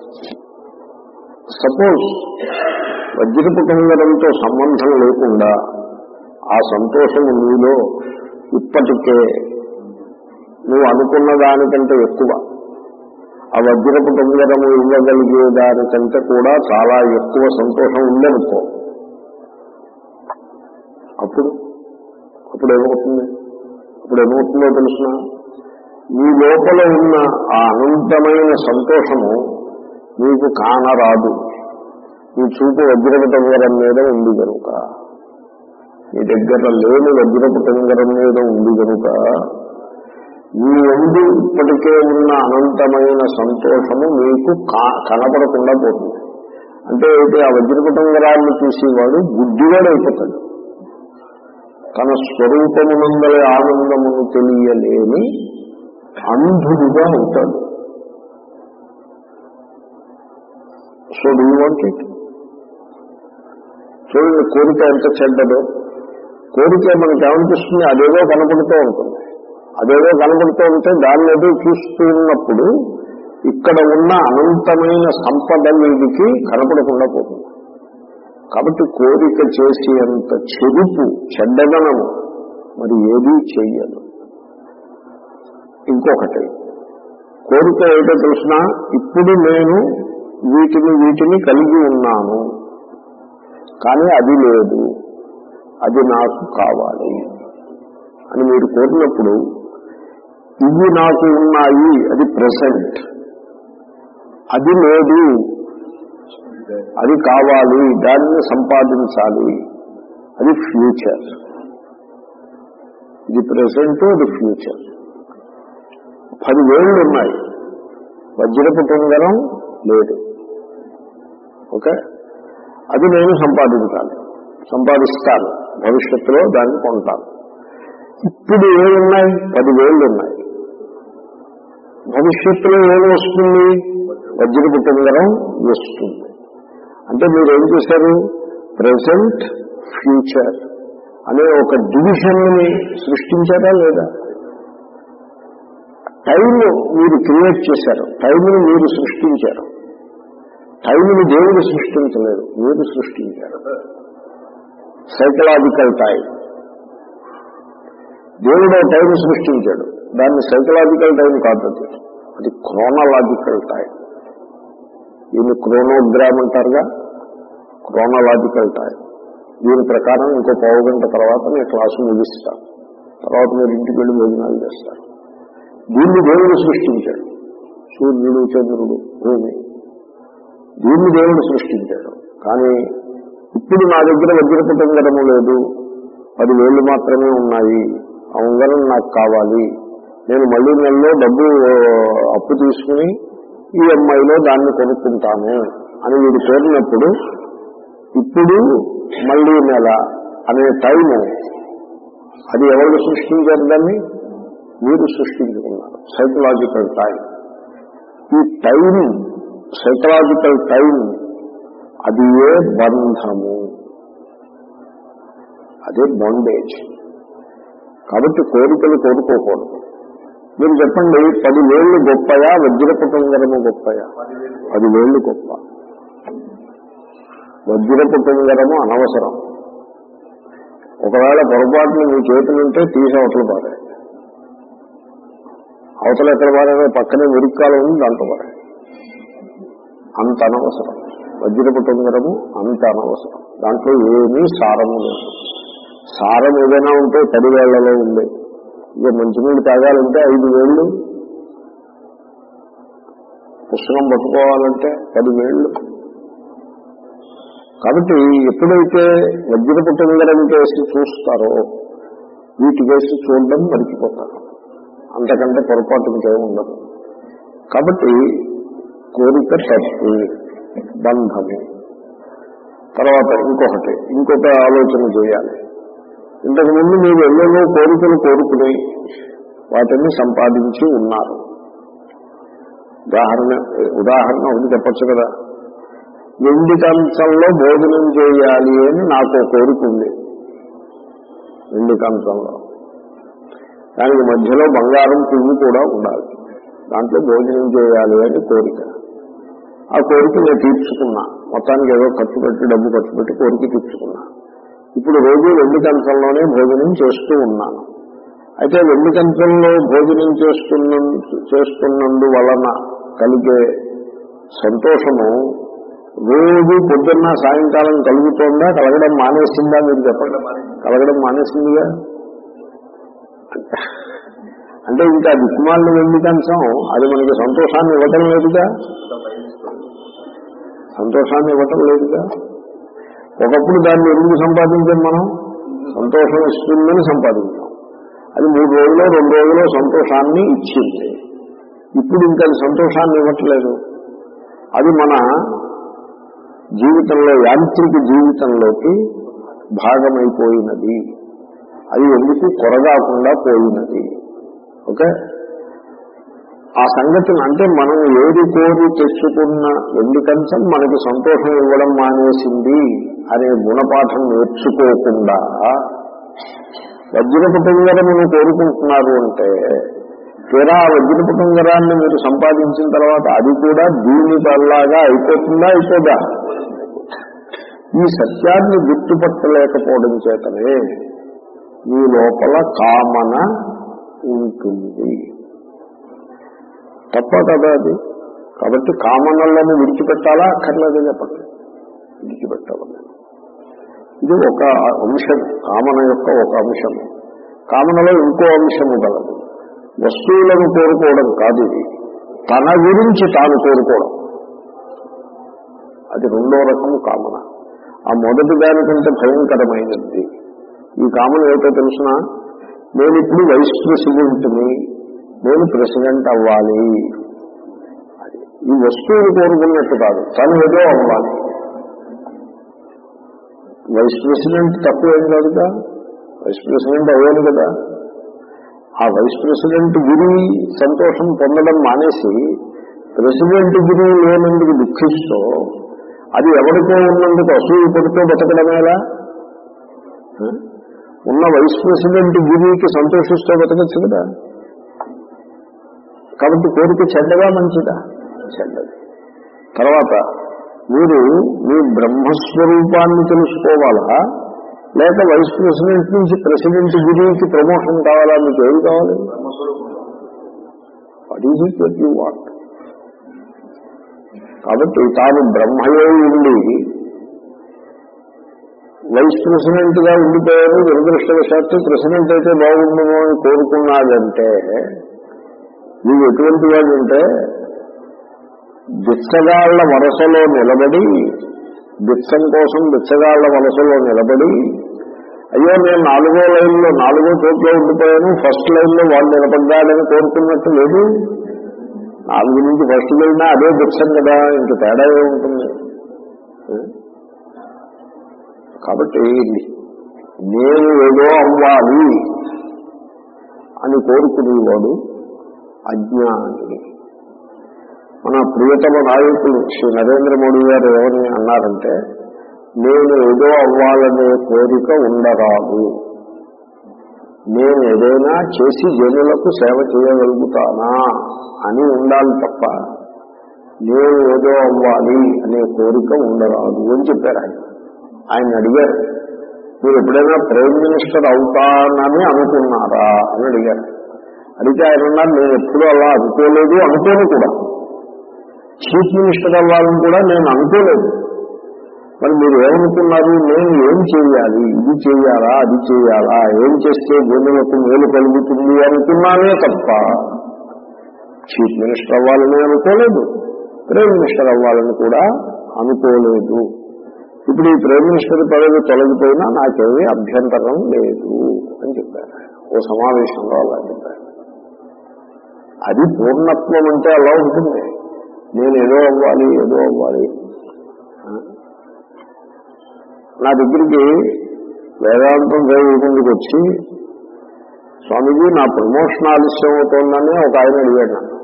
A: సపోజ్ వజ్రపు కంగరంతో సంబంధం లేకుండా ఆ సంతోషం నీలో ఇప్పటికే నువ్వు అనుకున్న దానికంటే ఎక్కువ ఆ వజ్రపు కంగరము ఇవ్వగలిగే దానికంటే కూడా చాలా ఎక్కువ సంతోషం ఉందనుకో అప్పుడు అప్పుడు ఏమవుతుంది అప్పుడు ఏమవుతుందో తెలుసిన ఈ లోపల ఉన్న ఆ అనంతమైన సంతోషము మీకు కానరాదు మీ చూపు వజ్రపు టంగరం మీద ఉంది కనుక మీ దగ్గర లేని వజ్రపు టంగరం మీద ఉంది కనుక మీ ఎందు ఇప్పటికే ఉన్న అనంతమైన సంతోషము మీకు కా- కనపడకుండా పోతుంది అంటే ఏంటి ఆ వజ్రపుటంగరాన్ని చూసేవాడు గుడ్డివాడు అయిపోతాడు తన స్వరూపమునందలే ఆనందమును తెలియలేని అంధుడుగా అవుతాడు సో డూ వాంట్ ఇట్ చూడండి కోరిక ఎంత చెడ్డదో కోరిక మనకి ఏమనిపిస్తుంది అదేదో కనపడుతూ ఉంటుంది అదేదో కనపడుతూ ఉంటే దాన్ని ఏదో చూస్తూ ఉన్నప్పుడు ఇక్కడ ఉన్న అనంతమైన సంపద మీదికి కనపడకుండా పోతుంది కాబట్టి కోరిక చేసేంత చెరుపు చెడ్డదనము మరి ఏదీ చెయ్యదు ఇంకొకటి కోరిక ఏదో తెలిసినా ఇప్పుడు నేను వీటిని వీటిని కలిగి ఉన్నాను కానీ అది లేదు అది నాకు కావాలి అని మీరు కోరినప్పుడు ఇవి నాకు ఉన్నాయి అది ప్రెసెంట్ అది లేదు అది కావాలి దాన్ని సంపాదించాలి అది ఫ్యూచర్ ఇది ప్రెసెంట్ అది ఫ్యూచర్ పదివేళ్ళు ఉన్నాయి వజ్రపు పొంగరం లేదు ఓకే అది నేను సంపాదించాలి సంపాదిస్తాను భవిష్యత్తులో దాన్ని కొంటాను ఇప్పుడు ఏమున్నాయి పదివేళ్ళు ఉన్నాయి భవిష్యత్తులో ఏమి వస్తుంది వజ్రపు పొంగరం వస్తుంది అంటే మీరు ఏం చేశారు ప్రజెంట్ ఫ్యూచర్ అనే ఒక డివిజన్ ని సృష్టించారా లేదా టైం మీరు క్రియేట్ చేశారు టైంని మీరు సృష్టించారు టైంని దేవుడు సృష్టించలేదు మీరు సృష్టించారు సైకలాజికల్ టైం దేవుడు టైం సృష్టించాడు దాన్ని సైకలాజికల్ టైం కాదు అది అది క్రోనలాజికల్ టైం దీన్ని క్రోనోగ్రామ్ అంటారుగా క్రోనలాజికల్ టైం దీని ప్రకారం ఇంకో పావు గంట తర్వాత నేను క్లాసు ముగిస్తాను తర్వాత మీరు ఇంటికి వెళ్ళి భోజనాలు చేస్తారు దీన్ని దేవుడు సృష్టించాడు సూర్యుడు చంద్రుడు భూమి దీన్ని దేవుడు సృష్టించాడు కానీ ఇప్పుడు నా దగ్గర వజ్రపు ఉంగరము లేదు పదివేళ్ళు మాత్రమే ఉన్నాయి ఆ ఉంగరం నాకు కావాలి నేను మళ్ళీ నెలలో డబ్బు ఆ, అప్పు తీసుకుని ఈఎంఐలో దాన్ని కొనుక్కుంటాను అని వీడు కోరినప్పుడు ఇప్పుడు మళ్ళీ నెల అనే టైము అది ఎవరు సృష్టించారు దాన్ని మీరు సృష్టించుకున్నారు సైకలాజికల్ టైం ఈ టైం సైకలాజికల్ టైం అది ఏ బంధము అదే బాండేజ్ కాబట్టి కోరికలు కోరుకోకూడదు మీరు చెప్పండి పదివేళ్ళు గొప్పయా వజ్రపు టుంగరము గొప్పయా పదివేళ్ళు గొప్ప వజ్రపు టుంగరము అనవసరం ఒకవేళ పొరపాటున మీ చేతులుంటే తీసి అవతల పారే అవతల ఎక్కడ పారే పక్కనే మురిక్కాలు ఉంది దాంట్లో పారే అంత అనవసరం వజ్రపు టుంగరము అంత అనవసరం దాంట్లో ఏమీ సారము లేదు సారం ఏదైనా ఉంటే పది వేళ్లలో ఉంది ఇక మంచినీళ్ళు తాగాలంటే ఐదు వేళ్ళు పుస్తకం పట్టుకోవాలంటే పది వేళ్ళు కాబట్టి ఎప్పుడైతే వజ్రపు టుంగరం కేసి చూస్తారో వీటి కేసి చూడడం మరిచిపోతారు అంతకంటే పొరపాటు ఇంకేం ఉండదు కాబట్టి కోరిక తప్పు బంధము తర్వాత ఇంకొకటి ఇంకొక ఆలోచన చేయాలి ఇంతకుముందు మీరు ఎన్నెన్నో కోరికలు కోరుకుని వాటిని సంపాదించి ఉన్నారు ఉదాహరణ ఉదాహరణ ఒకటి చెప్పచ్చు కదా వెండి కంచంలో భోజనం చేయాలి అని నాకు ఒక కోరిక ఉంది వెండి కంచంలో దానికి మధ్యలో బంగారం పువ్వు కూడా ఉండాలి దాంట్లో భోజనం చేయాలి అని కోరిక ఆ కోరిక నేను తీర్చుకున్నా మొత్తానికి ఏదో ఖర్చు పెట్టి డబ్బు ఖర్చు పెట్టి కోరిక తీర్చుకున్నా ఇప్పుడు రోజు వెండి కంచంలోనే భోజనం చేస్తూ ఉన్నాను అయితే వెండి కంచంలో భోజనం చేస్తున్న చేస్తున్నందు వలన కలిగే సంతోషము రోజు పొద్దున్న సాయంకాలం కలుగుతోందా కలగడం మానేసిందా మీరు చెప్పండి కలగడం మానేసిందిగా అంటే ఇంకా దిక్కుమాలిన వెండి కంచం అది మనకి సంతోషాన్ని ఇవ్వటం లేదుగా సంతోషాన్ని ఇవ్వటం లేదుగా ఒకప్పుడు దాన్ని ఎందుకు సంపాదించాం మనం సంతోషం ఇస్తుందని సంపాదించాం అది మూడు రోజులు రెండు రోజులు సంతోషాన్ని ఇచ్చింది ఇప్పుడు ఇంకా అది సంతోషాన్ని ఇవ్వట్లేదు అది మన జీవితంలో యాంత్రిక జీవితంలోకి భాగమైపోయినది అది ఎందుకు కొరగాకుండా పోయినది ఓకే ఆ సంగతిని అంటే మనం ఏది కోరి తెచ్చుకున్న వెండి కంచం మనకి సంతోషం ఇవ్వడం మానేసింది అనే గుణపాఠం నేర్చుకోకుండా వజ్రపు టుంగరమును కోరుకుంటున్నారు అంటే తీరా ఆ వజ్రపు టుంగరాన్ని మీరు సంపాదించిన తర్వాత అది కూడా దీని వల్లగా అయిపోతుందా అయిపోదా ఈ సత్యాన్ని గుర్తుపట్టలేకపోవడం చేతనే మీ లోపల కామన ఉంటుంది తప్ప కదా అది కాబట్టి కామనలను విడిచిపెట్టాలా అక్కర్లేదే చెప్పండి విడిచిపెట్టాలి ఇది ఒక అంశం కామన యొక్క ఒక అంశం కామనలో ఇంకో అంశము గలదు వస్తువులను కోరుకోవడం కాదు ఇది తన గురించి తాను కోరుకోవడం అది రెండో రకము కామన ఆ మొదటి దానికంటే భయంకరమైనది ఈ కామన్ ఏమిటో తెలిసిన నేను ఇప్పుడు వైస్ ప్రెసిడెంట్ని నేను ప్రెసిడెంట్ అవ్వాలి అది ఈ వస్తువులు కోరుకున్నట్టు కాదు తను ఏదో అవ్వాలి వైస్ ప్రెసిడెంట్ తక్కువేం కాదుగా వైస్ ప్రెసిడెంట్ అవ్వాలి కదా ఆ వైస్ ప్రెసిడెంట్ గిరి సంతోషం పొందడం మానేసి ప్రెసిడెంట్ గిరి లేనందుకు దుఃఖిస్తూ అది ఎవరికో ఉన్నందుకు అసూయ పడుతూ బతకడమేలా ఆ? ఉన్న వైస్ ప్రెసిడెంట్ గిరికి సంతోషిస్తూ బతకచ్చు కదా కాబట్టి కోరిక చెడ్డగా మంచిదా చెడ్డది తర్వాత మీరు మీ బ్రహ్మస్వరూపాన్ని తెలుసుకోవాలా లేక వైస్ ప్రెసిడెంట్ నుంచి ప్రెసిడెంట్ గిరికి ప్రమోషన్ కావాలా మీకు ఏది కావాలి what is it you what కాబట్టి తాను బ్రహ్మయే ఉండి వైస్ ప్రెసిడెంట్ గా ఉండిపోయారు దురదృష్టవశాత్తు ప్రెసిడెంట్ అయితే బాగుండము అని కోరుకున్నాడంటే నీవు ఎటువంటి వాడంటే బిచ్చగాళ్ల వరసలో నిలబడి బిచ్చం కోసం బిచ్చగాళ్ల వరసలో నిలబడి అయ్యో నేను నాలుగో లైన్లో నాలుగో చోట్ల ఉండిపోయాను ఫస్ట్ లైన్లో వాళ్ళు నిలబడ్డాడని కోరుకున్నట్టు లేదు నాలుగు నుంచి ఫస్ట్ లైనా అదే బిచ్చం కదా ఇంక తేడా ఏముంటుంది కాబట్టి నేను ఏదో అవ్వాలి అని కోరుకునేవాడు అజ్ఞాని మన ప్రియతమ నాయకులు శ్రీ నరేంద్ర మోడీ గారు ఏమని అన్నారంటే నేను ఏదో అవ్వాలనే కోరిక ఉండరాదు నేను ఏదైనా చేసి జనులకు సేవ చేయగలుగుతానా అని ఉండాలి తప్ప నేను ఏదో అవ్వాలి అనే కోరిక ఉండరాదు అని చెప్పారు ఆయన ఆయన అడిగారు మీరు ఎప్పుడైనా ప్రైమ్ మినిస్టర్ అవుతానని అనుకున్నారా అని అడిగారు అడిగితే ఆయన ఉన్నారు నేను ఎప్పుడూ అలా అనుకోలేదు అనుకోను కూడా చీఫ్ మినిస్టర్ అవ్వాలని కూడా నేను అనుకోలేదు మరి మీరు ఏమనుకున్నారు నేను ఏం చేయాలి ఇది చేయాలా అది చేయాలా ఏం చేస్తే జనులకు మేలు కలుగుతుంది అనుకున్నానే తప్ప చీఫ్ మినిస్టర్ అవ్వాలని అనుకోలేదు ప్రైమ్ మినిస్టర్ అవ్వాలని కూడా అనుకోలేదు ఇప్పుడు ఈ ప్రైమ్ మినిస్టర్ పదవి తొలగిపోయినా నాకేమీ అభ్యంతరం లేదు అని చెప్పారు ఓ సమావేశంలో అలా చెప్పారు అది పూర్ణత్వం అంటే అలా ఉంటుంది నేను ఏదో అవ్వాలి ఏదో అవ్వాలి నా దగ్గరికి వేదాంతం చదువుకుందుకు వచ్చి స్వామీజీ నా ప్రమోషన్ ఆలస్యం అవుతోందని ఒక ఆయన అడిగాడు నన్ను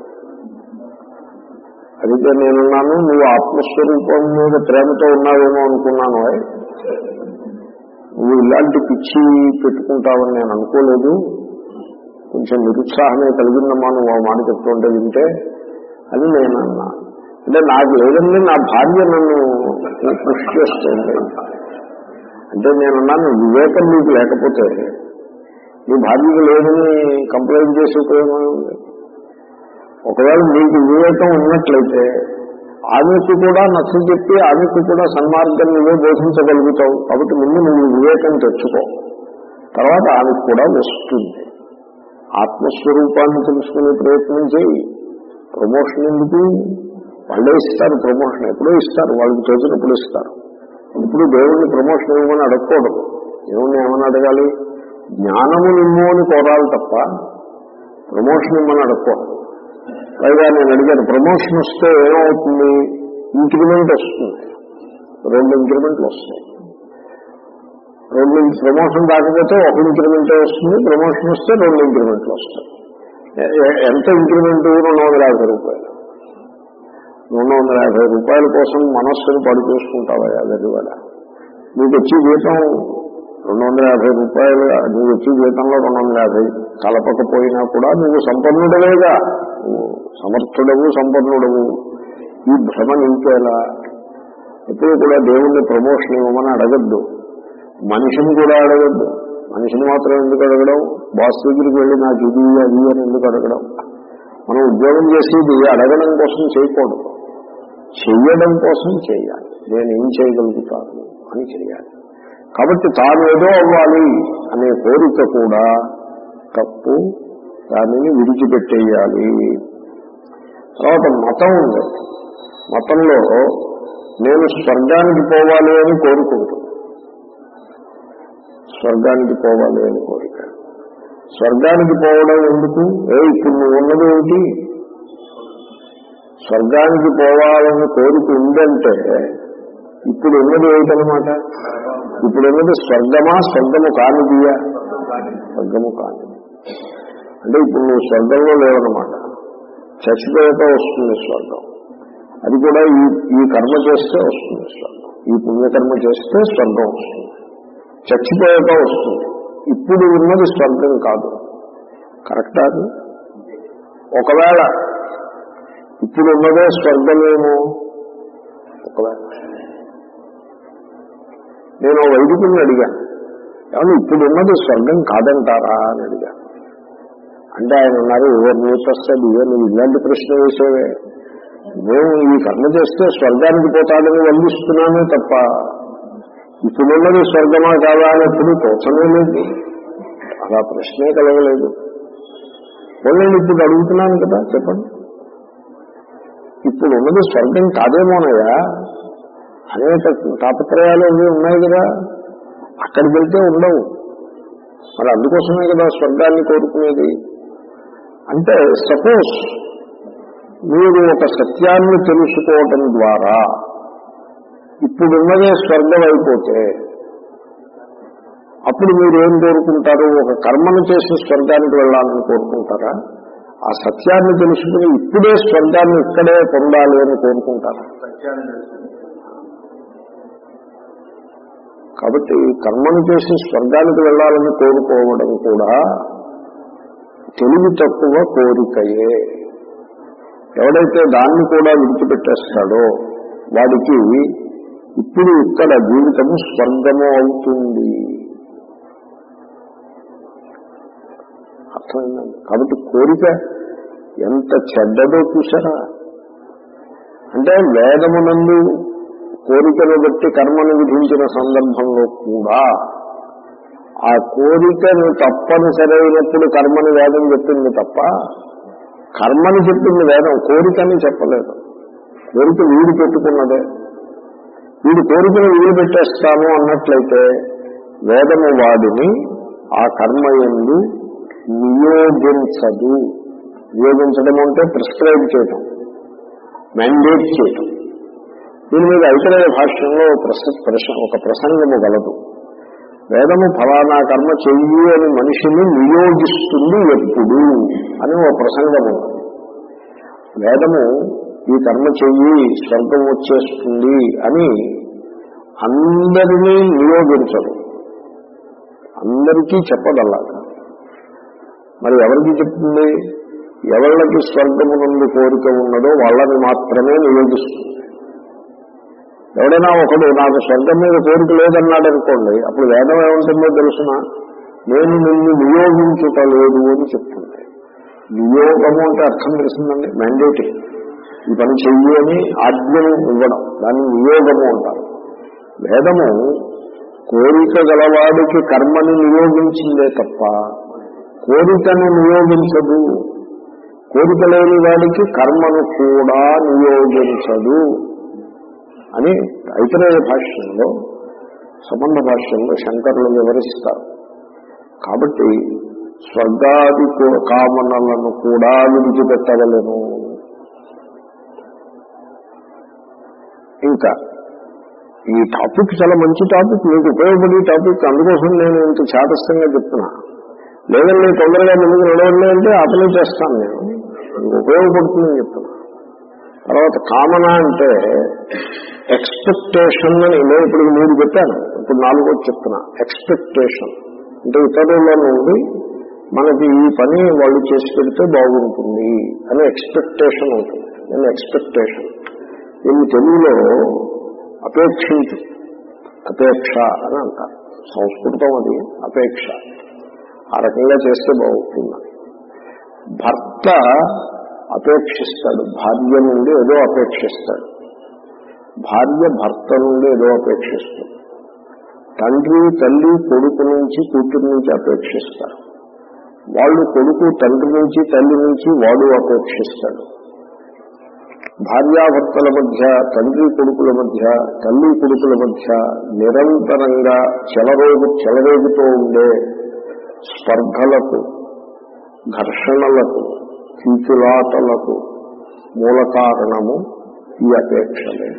A: అడిగితే నేనున్నాను నువ్వు ఆత్మస్వరూపం మీద ప్రేమతో ఉన్నావేమో అనుకున్నాను ఓయ్. నువ్వు ఇలాంటి పిచ్చి పెట్టుకుంటావని నేను అనుకోలేదు కొంచెం నిరుత్సాహమే కలిగిందమ్మా నువ్వు ఆ మాట చెప్తుంటే వింటే అని నేను అన్నా అంటే నాకు లేదండి నా భార్య నన్ను కృషి చేస్తుంది అంటే నేనున్నాను వివేకం నీకు లేకపోతే నీ భార్యకు లేదని కంప్లైంట్ చేసి ఉపయోగం ఉంది ఒకవేళ నీకు వివేకం ఉన్నట్లయితే ఆమెకు కూడా నచ్చ చెప్పి ఆమెకు కూడా సన్మార్గం నువ్వే బోధించగలుగుతావు కాబట్టి ముందు నువ్వు వివేకం తెచ్చుకో తర్వాత ఆమెకు కూడా వస్తుంది ఆత్మస్వరూపాన్ని తెలుసుకునే ప్రయత్నం చేయి ప్రమోషన్ ఎందుకు వాళ్ళే ఇస్తారు ప్రమోషన్ ఎప్పుడో ఇస్తారు వాళ్ళకి తోచినప్పుడు ఇస్తారు ఇప్పుడు దేవుడిని ప్రమోషన్ ఇవ్వమని అడగకూడదు దేవుణ్ణి ఏమని అడగాలి జ్ఞానము నిమ్ము అని కోరాలి తప్ప ప్రమోషన్ ఇవ్వమని అడగకూడదు పైగా నేను అడిగాను ప్రమోషన్ వస్తే ఏమవుతుంది ఇంక్రిమెంట్ వస్తుంది రెండు ఇంక్రిమెంట్లు వస్తాయి రెండు ప్రమోషన్ రాకపోతే ఒక ఇంక్రిమెంటే వస్తుంది ప్రమోషన్ వస్తే రెండు ఇంక్రిమెంట్లు వస్తాయి ఎ- ఎ- ఎంత ఇంక్రిమెంట్ రెండు వందల యాభై రూపాయలు రెండు వందల యాభై రూపాయల కోసం మనస్సును పడి చూసుకుంటావా అది కూడా నీకు వచ్చి జీతం రెండు వందల యాభై రూపాయలు నీకు వచ్చి జీతంలో రెండు వందల యాభై కలపకపోయినా కూడా నువ్వు సంపన్నుడవేగా నువ్వు సమర్థుడవు సంపన్నుడవు ఈ భ్రమ నీకేలా ఎప్పుడు కూడా దేవుణ్ణి ప్రమోషన్ ఇవ్వమని అడగద్దు మనిషిని కూడా అడగద్దు మనిషిని మాత్రం ఎందుకు అడగడం బాస్ దగ్గరికి వెళ్ళి నాకు ఇది అది అని ఎందుకు అడగడం మనం ఉద్యోగం చేసేది అడగడం కోసం చేయకూడదు చెయ్యడం కోసం చేయాలి నేను ఏం చేయగలుగుతాను అని చేయాలి కాబట్టి తాను ఏదో అవ్వాలి అనే కోరిక కూడా తప్పు దానిని విడిచిపెట్టేయాలి తర్వాత మతం ఉంది మతంలో నేను స్వర్గానికి పోవాలి అని కోరుకుంటుంది స్వర్గానికి పోవాలి అని కోరిక స్వర్గానికి పోవడం ఎందుకు ఏ ఇప్పుడు నువ్వు ఉన్నది ఏంటి స్వర్గానికి పోవాలని కోరిక ఉందంటే ఇప్పుడు ఉన్నది ఏమిటనమాట ఇప్పుడు ఉన్నది స్వర్గమా స్వర్గము కానిదియా స్వర్గము కానిది అంటే ఇప్పుడు నువ్వు స్వర్గంలో లేవనమాట చచ్చిపోయాక వస్తుంది స్వర్గం అది కూడా ఈ ఈ కర్మ చేస్తే వస్తుంది స్వర్గం ఈ పుణ్యకర్మ చేస్తే స్వర్గం వస్తుంది చచ్చిపోయాక వస్తుంది ఇప్పుడు ఉన్నది స్వర్గం కాదు కరెక్టా అది ఒకవేళ ఇప్పుడు ఉన్నదే స్వర్గమేమో ఒకవేళ నేను వైదికుని అడిగాను ఏమన్నా ఇప్పుడు ఉన్నది స్వర్గం కాదంటారా అని అడిగాను అంటే ఆయన ఉన్నారు ఎవరు నేర్పస్తాడు ఇవే నువ్వు ఇలాంటి ప్రశ్న వేసేవే మేము ఈ కర్మ చేస్తే స్వర్గానికి పోతాడని వందిస్తున్నామే తప్ప ఇప్పుడున్నది స్వర్గమా కాదా అని ఎప్పుడు తోచనే లేదు అలా ప్రశ్నే కలగలేదు నేను ఇప్పుడు అడుగుతున్నాను కదా చెప్పండి ఇప్పుడు ఉన్నది స్వర్గం కాదేమోనయ్యా అనేక తాపత్రయాలు అవి ఉన్నాయి కదా అక్కడికి వెళ్తే ఉండవు మరి అందుకోసమే కదా స్వర్గాన్ని కోరుకునేది అంటే సపోజ్ మీరు ఒక సత్యాన్ని తెలుసుకోవటం ద్వారా ఇప్పుడున్నదే స్వర్గం అయిపోతే అప్పుడు మీరు ఏం కోరుకుంటారు ఒక కర్మను చేసి స్వర్గానికి వెళ్ళాలని కోరుకుంటారా ఆ సత్యాన్ని తెలుసుకుని ఇప్పుడే స్వర్గాన్ని ఇక్కడే పొందాలి అని కోరుకుంటారా కాబట్టి కర్మను చేసి స్వర్గానికి వెళ్ళాలని కోరుకోవడం కూడా తెలివి తక్కువ కోరికయే ఎవడైతే దాన్ని కూడా విడిచిపెట్టేస్తాడో వాడికి ఇప్పుడు ఇక్కడ జీవితము స్వర్గము అవుతుంది అర్థమైందండి కాబట్టి కోరిక ఎంత చెడ్డదో చూసారా అంటే వేదమునందు కోరికను బట్టి కర్మను విధించిన సందర్భంలో కూడా ఆ కోరికను తప్పనిసరైనప్పుడు కర్మని వేదం చెప్పింది తప్ప కర్మని చెప్పింది వేదం కోరికని చెప్పలేదు కోరిక వీడు పెట్టుకున్నదే వీడు కోరికను వీడు పెట్టేస్తాను అన్నట్లయితే వేదము వాడిని ఆ కర్మ ఎందు నియోగించదు నియోగించడం అంటే ప్రిస్క్రైబ్ చేయటం మ్యాండేట్ చేయటం దీని మీద ఐతరేయ భాష్యంలో ప్రస- ప్రస- ఒక ప్రసంగము గలదు వేదము ఫలానా కర్మ చెయ్యి అని మనిషిని నియోగిస్తుంది ఎప్పుడు అని ఒక ప్రసంగము వేదము ఈ కర్మ చెయ్యి స్వర్గం వచ్చేస్తుంది అని అందరినీ నియోగించదు అందరికీ చెప్పదల్లాగా మరి ఎవరికి చెప్తుంది ఎవళ్ళకి స్వర్గము నుండి కోరిక ఉన్నదో వాళ్ళని మాత్రమే నియోగిస్తుంది ఎవడైనా ఒకడు నాకు స్వర్గం మీద కోరిక లేదన్నాడు అనుకోండి అప్పుడు వేదం ఏముంటుందో తెలుసిన నేను నిన్ను నియోగించుట లేదు అని చెప్తుంది నియోగము అంటే అర్థం తెలిసిందండి మ్యాండేట్ ఈ పని చెయ్యి అని ఆజ్ఞను ఇవ్వడం దాన్ని నియోగము అంటారు వేదము కోరిక గలవాడికి కర్మని నియోగించిందే తప్ప కోరికను నియోగించదు కోరిక లేని వాడికి కర్మను కూడా నియోగించదు అని ఐతరేయ భాష్యంలో సంబంధ భాష్యంలో శంకరులు వివరిస్తారు కాబట్టి స్వర్గాది కో- కామనలను కూడా విడిచిపెట్టగలను ఇంకా ఈ టాపిక్ చాలా మంచి టాపిక్ మీకు ఉపయోగపడే టాపిక్ అందుకోసం నేను ఇంత చాదస్తంగా చెప్తున్నా లేదండి తొందరగా ముందుకు నడవండి అంటే అతనే చేస్తాను నేను మీకు ఉపయోగపడుతుందని చెప్తున్నా తర్వాత కామన అంటే ఎక్స్పెక్టేషన్ అని నేను ఇప్పుడు మూడు చెప్పాను ఇప్పుడు నాలుగోది చెప్తున్నా ఎక్స్పెక్టేషన్ అంటే ఇతరుల నుండి మనకి ఈ పని వాళ్ళు చేసి పెడితే బాగుంటుంది అని ఎక్స్పెక్టేషన్ ఉంటుంది నేను ఎక్స్పెక్టేషన్ దీన్ని తెలుగులో అపేక్షించు అపేక్ష అని అంటారు సంస్కృతం అది అపేక్ష ఆ రకంగా చేస్తే బాగుంటుంది భర్త అపేక్షిస్తాడు భార్య నుండి ఏదో అపేక్షిస్తాడు భార్య భర్త నుండి ఏదో అపేక్షిస్తుంది తండ్రి తల్లి కొడుకు నుంచి కూతురు నుంచి అపేక్షిస్తారు వాళ్ళు కొడుకు తండ్రి నుంచి తల్లి నుంచి వాడు అపేక్షిస్తాడు భార్యాభర్తల మధ్య తండ్రి కొడుకుల మధ్య తల్లి కొడుకుల మధ్య నిరంతరంగా చెలరోగు చెలరేగుతూ ఉండే స్పర్ధలకు ఘర్షణలకు కీచులాటలకు మూల కారణము ఈ అపేక్షలే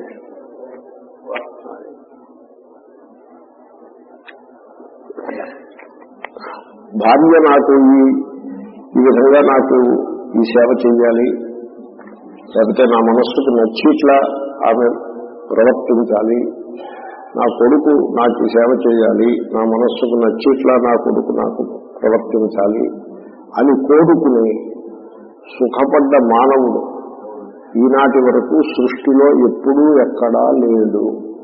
A: భార్య నాకు ఈ ఈ విధంగా నాకు ఈ సేవ చెయ్యాలి లేకపోతే నా మనస్సుకు నచ్చిట్లా ఆమె ప్రవర్తించాలి నా కొడుకు నాకు ఈ సేవ చేయాలి నా మనస్సుకు నచ్చిట్లా నా కొడుకు నాకు ప్రవర్తించాలి అని కోరుకుని సుఖపడ్డ మానవుడు ఈనాటి వరకు సృష్టిలో ఎప్పుడూ ఎక్కడా లేడు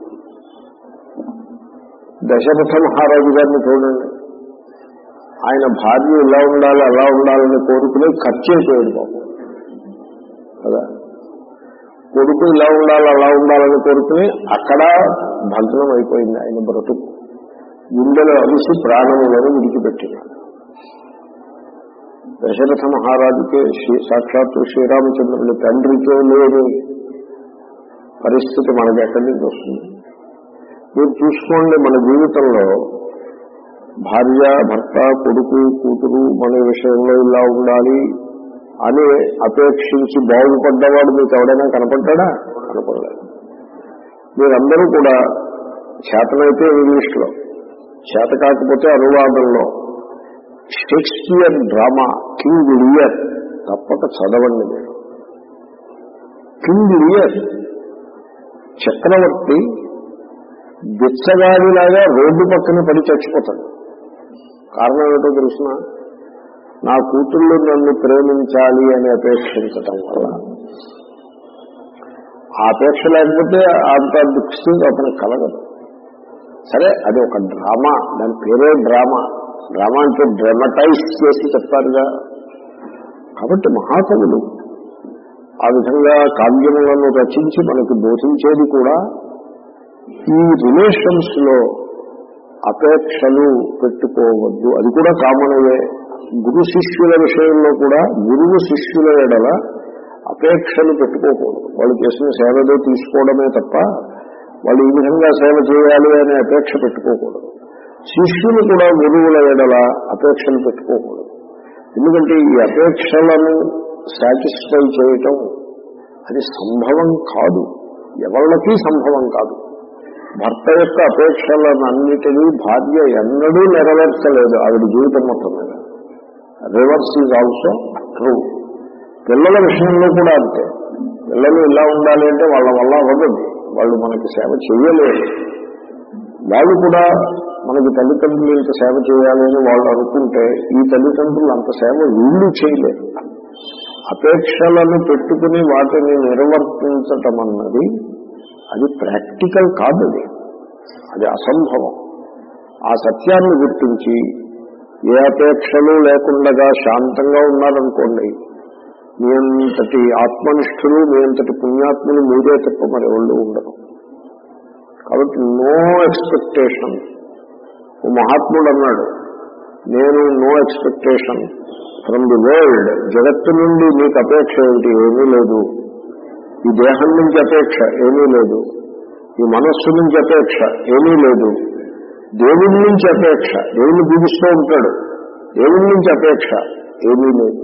A: దశరథ మహారాజు గారిని చూడండి ఆయన భార్య ఇలా ఉండాలి అలా ఉండాలని కోరుకుని ఖర్చు అయిపోయాడు బాబు కదా కొడుకు ఇలా ఉండాలి అలా ఉండాలని కోరుకుని అక్కడ భగ్నం అయిపోయింది ఆయన బ్రతుకు గుండెలు అలిసి ప్రాణములను విడిచిపెట్టినాడు దశరథ మహారాజుకే శ్రీ సాక్షాత్తు శ్రీరామచంద్రుడి తండ్రితో లేని పరిస్థితి మనకి ఎక్కడి నుంచి వస్తుంది మీరు చూసుకోండి మన జీవితంలో భార్య భర్త కొడుకు కూతురు మన విషయంలో ఇలా ఉండాలి అని అపేక్షించి బాగుపడ్డవాడు మీకు ఎవడైనా కనపడ్డా కనపడలేదు మీరందరూ కూడా చేతనైతే ఇంగ్లీష్లో చేత కాకపోతే అనువాదంలో షేక్స్పియర్ డ్రామా కింగ్ లియర్ తప్పక చదవండి మీరు కింగ్ లియర్ చక్రవర్తి బిచ్చగాడిలాగా రోడ్డు పక్కన పడి చచ్చిపోతాడు కారణం ఏమిటో తెలుసిన నా కూతుళ్ళు నన్ను ప్రేమించాలి అని అపేక్షించటం వల్ల ఆ అపేక్ష లేకపోతే అంత దుఃఖి అతనికి కలగదు సరే అది ఒక డ్రామా దాని పేరే డ్రామా డ్రామా అంటే డ్రమటైజ్ చేసి చెప్తారుగా కాబట్టి మహాకవులు ఆ విధంగా కావ్యములను రచించి మనకు బోధించేది కూడా ఈ రిలేషన్స్ లో అపేక్షలు పెట్టుకోవద్దు అది కూడా కామనయే గురు శిష్యుల విషయంలో కూడా గురువు శిష్యుల ఎడల అపేక్షలు పెట్టుకోకూడదు వాళ్ళు చేసిన సేవలో తీసుకోవడమే తప్ప వాళ్ళు ఈ విధంగా సేవ చేయాలి అనే అపేక్ష పెట్టుకోకూడదు శిష్యులు కూడా గురువుల ఎడల అపేక్షలు పెట్టుకోకూడదు ఎందుకంటే ఈ అపేక్షలను సాటిస్ఫై చేయటం అది సంభవం కాదు ఎవళ్ళకి సంభవం కాదు భర్త యొక్క అపేక్షలనన్నిటినీ భార్య ఎన్నడూ నెరవేర్చలేదు ఆవిడ జీవితం మొత్తం మీద రివర్స్ ఈజ్ ఆల్సో ట్రూ పిల్లల విషయంలో కూడా అంతే పిల్లలు ఇలా ఉండాలి అంటే వాళ్ళ వల్ల అవ్వదు వాళ్ళు మనకి సేవ చేయలేరు వాళ్ళు కూడా మనకి తల్లిదండ్రులు ఇంత సేవ చేయాలి అని వాళ్ళు అనుకుంటే ఈ తల్లిదండ్రులు అంత సేవ వీళ్ళు చేయలేరు అపేక్షలను పెట్టుకుని వాటిని నిర్వర్తించటం అన్నది అది ప్రాక్టికల్ కాదు అది అది అసంభవం ఆ సత్యాన్ని గుర్తించి ఏ అపేక్షలు లేకుండా శాంతంగా ఉన్నారనుకోండి మీ అంతటి ఆత్మనిష్ఠులు మీ అంతటి పుణ్యాత్ములు మీరే తప్ప మరి వాళ్ళు ఉండరు కాబట్టి నో ఎక్స్పెక్టేషన్ ఓ మహాత్ముడు అన్నాడు నేను no expectation from the world జగత్తు నుండి నీకు అపేక్ష ఏమిటి ఏమీ లేదు ఈ దేహం నుంచి అపేక్ష ఏమీ లేదు ఈ మనస్సు నుంచి అపేక్ష ఏమీ లేదు దేవుడి నుంచి అపేక్ష దేవుని పూజిస్తూ ఉంటాడు దేవుడి నుంచి అపేక్ష ఏమీ లేదు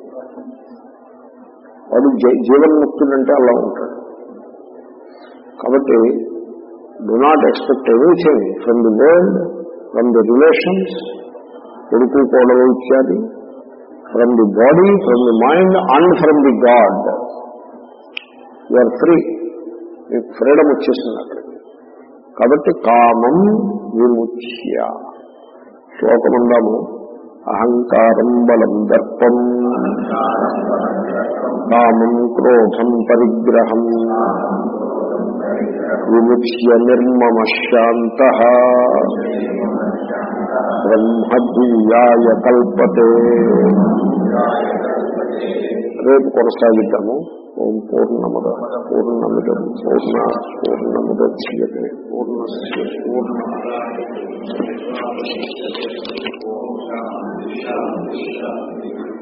A: వాడు జీ- జీవన్ముక్తుడంటే అలా ఉంటాడు కాబట్టి do not expect anything from the world from the relations కొడుకు కోడలు ఇత్యాది from the body from the mind and from the god are free మీకు ఫ్రీడమ్ వచ్చేసింది అక్కడికి కాబట్టి కామం విముచ్య శ్లోకముందాము అహంకారం బలం దర్పం కామం క్రోధం పరిగ్రహం విముచ్య నిర్మమ శాంత బ్రహ్మద్వియాయ కల్పతే రేపు కొనసాగిద్దాము ఓం పూర్ణముద పూర్ణమిదం పూర్ణ పూర్ణముద్యతే పూర్ణస్ పూర్ణ
B: ఓం శాంతి శాంతి శాంతి